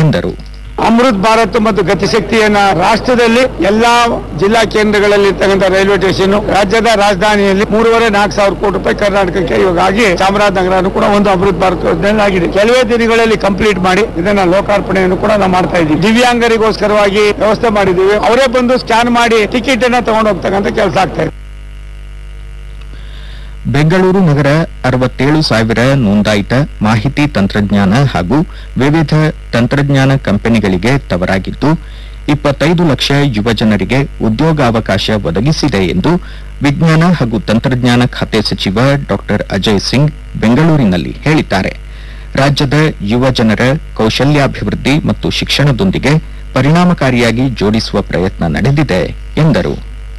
ಎಂದರು ಅಮೃತ್ ಭಾರತ್ ಮತ್ತು ಗತಿಶಕ್ತಿಯನ್ನ ರಾಷ್ಟ್ರದಲ್ಲಿ ಎಲ್ಲಾ ಜಿಲ್ಲಾ ಕೇಂದ್ರಗಳಲ್ಲಿ ಇರ್ತಕ್ಕಂಥ ರೈಲ್ವೆ ಸ್ಟೇಷನ್ ರಾಜ್ಯದ ರಾಜಧಾನಿಯಲ್ಲಿ ಮೂರುವರೆ ನಾಲ್ಕು ಸಾವಿರ ಕೋಟಿ ರೂಪಾಯಿ ಕರ್ನಾಟಕಕ್ಕೆ ಇವಾಗ ಆಗಿ ಚಾಮರಾಜನಗರನು ಕೂಡ ಒಂದು ಅಮೃತ್ ಭಾರತ್ ಯೋಜನೆ ಆಗಿದೆ ಕೆಲವೇ ದಿನಗಳಲ್ಲಿ ಕಂಪ್ಲೀಟ್ ಮಾಡಿ ಇದನ್ನ ಲೋಕಾರ್ಪಣೆಯನ್ನು ಕೂಡ ನಾವು ಮಾಡ್ತಾ ಇದ್ದೀವಿ ದಿವ್ಯಾಂಗರಿಗೋಸ್ಕರವಾಗಿ ವ್ಯವಸ್ಥೆ ಮಾಡಿದ್ದೀವಿ ಅವರೇ ಬಂದು ಸ್ಕ್ಯಾನ್ ಮಾಡಿ ಟಿಕೆಟ್ ಅನ್ನ ತಗೊಂಡು ಹೋಗ್ತಕ್ಕಂಥ ಕೆಲಸ ಆಗ್ತಾ ಇದೆ ಬೆಂಗಳೂರು ನಗರ ಅರವತ್ತೇಳು ಸಾವಿರ ನೋಂದಾಯಿತ ಮಾಹಿತಿ ತಂತ್ರಜ್ಞಾನ ಹಾಗೂ ವಿವಿಧ ತಂತ್ರಜ್ಞಾನ ಕಂಪನಿಗಳಿಗೆ ತವರಾಗಿದ್ದು ಇಪ್ಪತ್ತೈದು ಲಕ್ಷ ಯುವಜನರಿಗೆ ಉದ್ಯೋಗಾವಕಾಶ ಒದಗಿಸಿದೆ ಎಂದು ವಿಜ್ಞಾನ ಹಾಗೂ ತಂತ್ರಜ್ಞಾನ ಖಾತೆ ಸಚಿವ ಡಾ ಅಜಯ್ ಸಿಂಗ್ ಬೆಂಗಳೂರಿನಲ್ಲಿ ಹೇಳಿದ್ದಾರೆ ರಾಜ್ಯದ ಯುವ ಜನರ ಕೌಶಲ್ಯಾಭಿವೃದ್ಧಿ ಮತ್ತು ಶಿಕ್ಷಣದೊಂದಿಗೆ ಪರಿಣಾಮಕಾರಿಯಾಗಿ ಜೋಡಿಸುವ ಪ್ರಯತ್ನ ನಡೆದಿದೆ ಎಂದರು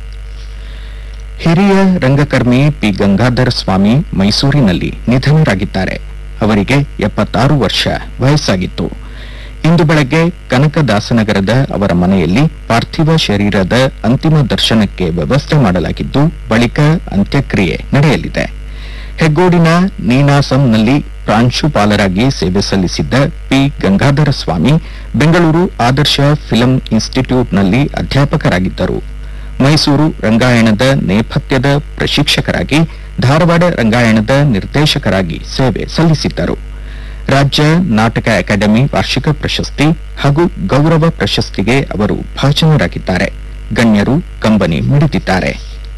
ಹಿರಿಯ ರಂಗಕರ್ಮಿ ಪಿ ಗಂಗಾಧರ ಸ್ವಾಮಿ ಮೈಸೂರಿನಲ್ಲಿ ನಿಧನರಾಗಿದ್ದಾರೆ ಅವರಿಗೆ ಎಪ್ಪತ್ತಾರು ವರ್ಷ ವಯಸ್ಸಾಗಿತ್ತು ಇಂದು ಬೆಳಗ್ಗೆ ಕನಕದಾಸನಗರದ ಅವರ ಮನೆಯಲ್ಲಿ ಪಾರ್ಥಿವ ಶರೀರದ ಅಂತಿಮ ದರ್ಶನಕ್ಕೆ ವ್ಯವಸ್ಥೆ ಮಾಡಲಾಗಿದ್ದು ಬಳಿಕ ಅಂತ್ಯಕ್ರಿಯೆ ನಡೆಯಲಿದೆ ಹೆಗ್ಗೋಡಿನ ನೀನಾಸಂನಲ್ಲಿ ಪ್ರಾಂಶುಪಾಲರಾಗಿ ಸೇವೆ ಸಲ್ಲಿಸಿದ್ದ ಪಿ ಗಂಗಾಧರ ಸ್ವಾಮಿ ಬೆಂಗಳೂರು ಆದರ್ಶ ಫಿಲಂ ಇನ್ಸ್ಟಿಟ್ಯೂಟ್ನಲ್ಲಿ ಅಧ್ಯಾಪಕರಾಗಿದ್ದರು ಮೈಸೂರು ರಂಗಾಯಣದ ನೇಪಥ್ಯದ ಪ್ರಶಿಕ್ಷಕರಾಗಿ ಧಾರವಾಡ ರಂಗಾಯಣದ ನಿರ್ದೇಶಕರಾಗಿ ಸೇವೆ ಸಲ್ಲಿಸಿದ್ದರು ರಾಜ್ಯ ನಾಟಕ ಅಕಾಡೆಮಿ ವಾರ್ಷಿಕ ಪ್ರಶಸ್ತಿ ಹಾಗೂ ಗೌರವ ಪ್ರಶಸ್ತಿಗೆ ಅವರು ಭಾಜನರಾಗಿದ್ದಾರೆ ಗಣ್ಯರು ಕಂಬನಿ ಮಿಡಿದಿದ್ದಾರೆ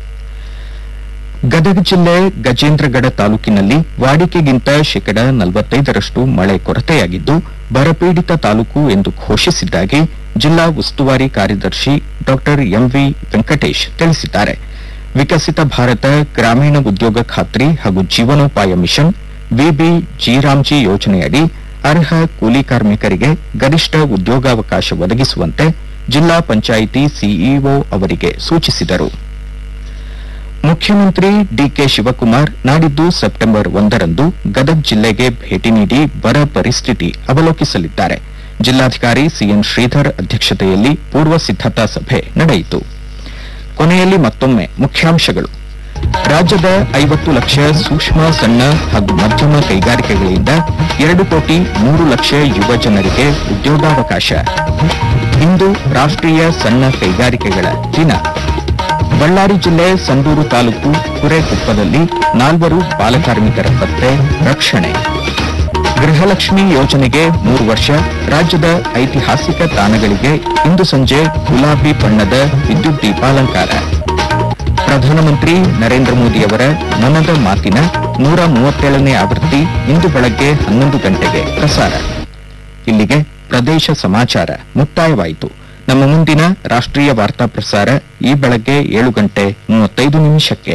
ಗದಗ ಜಿಲ್ಲೆ ಗಜೇಂದ್ರಗಡ ತಾಲೂಕಿನಲ್ಲಿ ವಾಡಿಕೆಗಿಂತ ಶೇಕಡ ನಲವತ್ತೈದರಷ್ಟು ಮಳೆ ಕೊರತೆಯಾಗಿದ್ದು ಬರಪೀಡಿತ ತಾಲೂಕು ಎಂದು ಘೋಷಿಸಿದ್ದಾಗಿ ಜಿಲ್ಲಾ ಉಸ್ತುವಾರಿ ಕಾರ್ಯದರ್ಶಿ ಡಾ ಎಂವಿ ವೆಂಕಟೇಶ್ ತಿಳಿಸಿದ್ದಾರೆ ವಿಕಸಿತ ಭಾರತ ಗ್ರಾಮೀಣ ಉದ್ಯೋಗ ಖಾತ್ರಿ ಹಾಗೂ ಜೀವನೋಪಾಯ ಮಿಷನ್ ವಿಬಿ ಜಿರಾಮ್ಜಿ ಯೋಜನೆಯಡಿ ಅರ್ಹ ಕೂಲಿ ಕಾರ್ಮಿಕರಿಗೆ ಗರಿಷ್ಠ ಉದ್ಯೋಗಾವಕಾಶ ಒದಗಿಸುವಂತೆ ಜಿಲ್ಲಾ ಪಂಚಾಯಿತಿ ಸಿಇಒ ಅವರಿಗೆ ಸೂಚಿಸಿದರು ಮುಖ್ಯಮಂತ್ರಿ ಡಿಕೆ ಶಿವಕುಮಾರ್ ನಾಡಿದ್ದು ಸೆಪ್ಟೆಂಬರ್ ಒಂದರಂದು ಗದಗ್ ಜಿಲ್ಲೆಗೆ ಭೇಟಿ ನೀಡಿ ಬರ ಪರಿಸ್ಥಿತಿ ಅವಲೋಕಿಸಲಿದ್ದಾರೆ ಜಿಲ್ಲಾಧಿಕಾರಿ ಸಿಎನ್ ಶ್ರೀಧರ್ ಅಧ್ಯಕ್ಷತೆಯಲ್ಲಿ ಪೂರ್ವ ಸಿದ್ದತಾ ಸಭೆ ನಡೆಯಿತು ಕೊನೆಯಲ್ಲಿ ಮತ್ತೊಮ್ಮೆ ಮುಖ್ಯಾಂಶಗಳು ರಾಜ್ಯದ ಐವತ್ತು ಲಕ್ಷ ಸೂಕ್ಷ್ಮ ಸಣ್ಣ ಹಾಗೂ ಮಧ್ಯಮ ಕೈಗಾರಿಕೆಗಳಿಂದ ಎರಡು ಕೋಟಿ ಮೂರು ಲಕ್ಷ ಯುವ ಜನರಿಗೆ ಉದ್ಯೋಗಾವಕಾಶ ಇಂದು ರಾಷ್ಟ್ರೀಯ ಸಣ್ಣ ಕೈಗಾರಿಕೆಗಳ ದಿನ ಬಳ್ಳಾರಿ ಜಿಲ್ಲೆ ಸಂಡೂರು ತಾಲೂಕು ಕುರೆಕೊಪ್ಪದಲ್ಲಿ ನಾಲ್ವರು ಬಾಲಕಾರ್ಮಿಕರ ಪತ್ತೆ ರಕ್ಷಣೆ ಗೃಹಲಕ್ಷ್ಮಿ ಯೋಜನೆಗೆ ಮೂರು ವರ್ಷ ರಾಜ್ಯದ ಐತಿಹಾಸಿಕ ತಾಣಗಳಿಗೆ ಇಂದು ಸಂಜೆ ಗುಲಾಬಿ ಬಣ್ಣದ ವಿದ್ಯುತ್ ದೀಪಾಲಂಕಾರ ಪ್ರಧಾನಮಂತ್ರಿ ನರೇಂದ್ರ ಮೋದಿಯವರ ಮನದ ಮಾತಿನ ನೂರ ಮೂವತ್ತೇಳನೇ ಆವೃತ್ತಿ ಇಂದು ಬೆಳಗ್ಗೆ ಹನ್ನೊಂದು ಗಂಟೆಗೆ ಪ್ರಸಾರ ಇಲ್ಲಿಗೆ ಪ್ರದೇಶ ಸಮಾಚಾರ ಮುಕ್ತಾಯವಾಯಿತು ನಮ್ಮ ಮುಂದಿನ ರಾಷ್ಟ್ರೀಯ ವಾರ್ತಾ ಪ್ರಸಾರ ಈ ಬೆಳಗ್ಗೆ ಏಳು ಗಂಟೆ ಮೂವತ್ತೈದು ನಿಮಿಷಕ್ಕೆ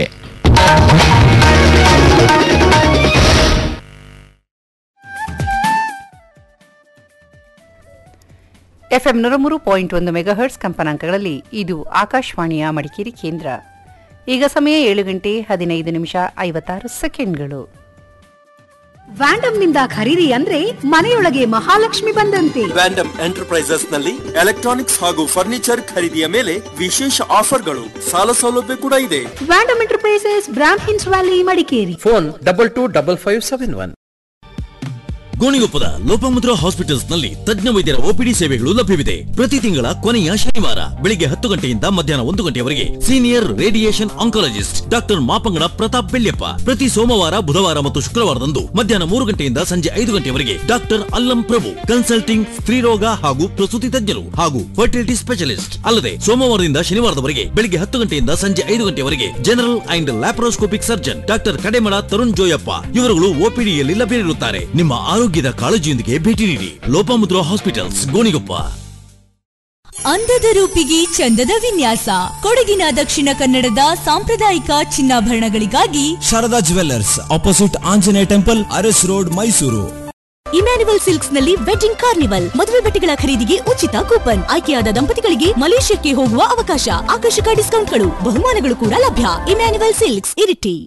ಎಫ್ಎಂ ನೂರ ಮೂರು ಪಾಯಿಂಟ್ ಒಂದು ಮೆಗಾಹರ್ಟ್ಸ್ ಕಂಪನಾಂಕಗಳಲ್ಲಿ ಇದು ಆಕಾಶವಾಣಿಯ ಮಡಿಕೇರಿ ಕೇಂದ್ರ ಈಗ ಸಮಯ ಏಳು ಗಂಟೆ ಹದಿನೈದು ನಿಮಿಷ ಐವತ್ತಾರು ಸೆಕೆಂಡ್ಗಳು ವ್ಯಾಂಡಮ್ನಿಂದ ಖರೀದಿ ಅಂದ್ರೆ ಮನೆಯೊಳಗೆ ಮಹಾಲಕ್ಷ್ಮಿ ಬಂದಂತೆ ವ್ಯಾಂಡಮ್ ಎಂಟರ್ಪ್ರೈಸಸ್ ನಲ್ಲಿ ಎಲೆಕ್ಟ್ರಾನಿಕ್ಸ್ ಹಾಗೂ ಫರ್ನಿಚರ್ ಖರೀದಿಯ ಮೇಲೆ ವಿಶೇಷ ಆಫರ್ಗಳು ಸಾಲ ಸೌಲಭ್ಯ ಕೂಡ ಇದೆ Vandam enterprises Brahmins valley Madikeri phone double two double five seven one ಗೋಣಿಗೊಪ್ಪದ ಲೋಪಮುದ್ರಾ ಹಾಸ್ಪಿಟಲ್ಸ್ ನಲ್ಲಿ ತಜ್ಞ ವೈದ್ಯರ ಒಪಿಡಿ ಸೇವೆಗಳು ಲಭ್ಯವಿದೆ ಪ್ರತಿ ತಿಂಗಳ ಕೊನೆಯ ಶನಿವಾರ ಬೆಳಿಗ್ಗೆ ಹತ್ತು ಗಂಟೆಯಿಂದ ಮಧ್ಯಾಹ್ನ ಒಂದು ಗಂಟೆವರೆಗೆ senior radiation oncologist doctor Mapangada Pratap Belliappa ಪ್ರತಿ ಸೋಮವಾರ ಬುಧವಾರ ಮತ್ತು ಶುಕ್ರವಾರದಂದು ಮಧ್ಯಾಹ್ನ ಮೂರು ಗಂಟೆಯಿಂದ ಸಂಜೆ ಐದು ಗಂಟೆವರೆಗೆ ಡಾಕ್ಟರ್ ಅಲ್ಲಂ ಪ್ರಭು ಕನ್ಸಲ್ಟಿಂಗ್ ಸ್ತ್ರೀರೋಗ ಹಾಗೂ ಪ್ರಸೂತಿ ತಜ್ಞರು ಹಾಗೂ ಫರ್ಟಿಲಿಟಿ ಸ್ಪೆಷಲಿಸ್ಟ್ ಅಲ್ಲದೆ ಸೋಮವಾರದಿಂದ ಶನಿವಾರದವರೆಗೆ ಬೆಳಿಗ್ಗೆ ಹತ್ತು ಗಂಟೆಯಿಂದ ಸಂಜೆ ಐದು ಗಂಟೆವರೆಗೆ general and laparoscopic surgeon doctor Kademala Tarun Joyappa ಇವರುಗಳು ಒಪಿಡಿಯಲ್ಲಿ ಲಭ್ಯರಿರುತ್ತಾರೆ ನಿಮ್ಮ ಆರೋಗ್ಯದ ಕಾಳಜಿಯೊಂದಿಗೆ ಭೇಟಿ ನೀಡಿ ಲೋಪಮುದ್ರಾ ಹಾಸ್ಪಿಟಲ್ಸ್ ಗೋಣಿಗೊಪ್ಪ ಅಂದದ ರೂಪಿಗೆ ಚಂದದ ವಿನ್ಯಾಸ ಕೊಡಗಿನ ದಕ್ಷಿಣ ಕನ್ನಡದ ಸಾಂಪ್ರದಾಯಿಕ ಚಿನ್ನಾಭರಣಗಳಿಗಾಗಿ Sharada jewellers opposite Anjaneya temple Aras road Mysuru Emmanuel silks ನಲ್ಲಿ ವೆಡ್ಡಿಂಗ್ ಕಾರ್ನಿವಲ್ ಮದುವೆ ಬಟ್ಟೆಗಳ ಖರೀದಿಗೆ ಉಚಿತ ಕೂಪನ್ ಆಯ್ಕೆಯಾದ ದಂಪತಿಗಳಿಗೆ ಮಲೇಷ್ಯಾಕ್ಕೆ ಹೋಗುವ ಅವಕಾಶ ಆಕರ್ಷಕ ಡಿಸ್ಕೌಂಟ್ಗಳು ಬಹುಮಾನಗಳು ಕೂಡ ಲಭ್ಯ Emmanuel silks Iritty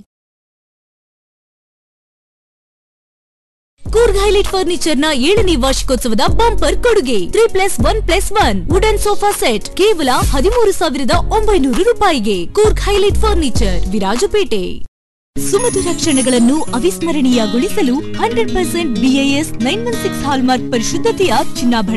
Coorg highlight furniture ನ ಏಳನೇ ವಾರ್ಷಿಕೋತ್ಸವದ ಬಂಪರ್ ಕೊಡುಗೆ three plus one plus one wooden sofa set ಕೇವಲ ಹದಿಮೂರು ಸಾವಿರದ ಒಂಬೈನೂರು ರೂಪಾಯಿಗೆ ಕೂರ್ಗ್ ಹೈಲೈಟ್ ಫರ್ನಿಚರ್ ವಿರಾಜಪೇಟೆ ಸುಮಧುರ ಕ್ಷಣಗಳನ್ನು ಅವಿಸ್ಮರಣೀಯಗೊಳಿಸಲು hundred percent BIS nine one six hallmark ಪರಿಶುದ್ಧತೆಯ ಚಿನ್ನಾಭರಣ